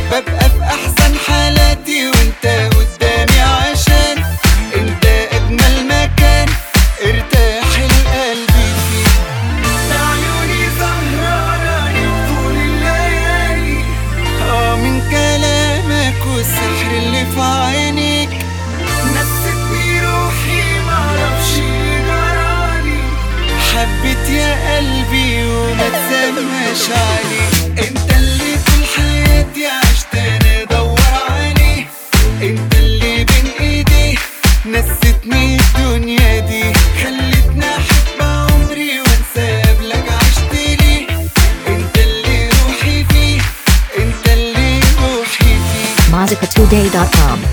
ببقى في احسن حالاتي وانت قدامي عشان انت اجمل مكان ارتاح القلب فيه عيوني سهرانة طول الليالي اه من كلامك والسحر اللي في عينيك نستني روحي معرفش جرالي حبيت يا قلبي وما تسماش عليه انت اللي طول حياتي عشت انا ادور عليه انت اللي بين ايدي نستني الدنيا دي خلتني احب عمري وانسى قبلك عشت ليه انت اللي روحي فيه انت اللي روحي فيه Mazika2day.com.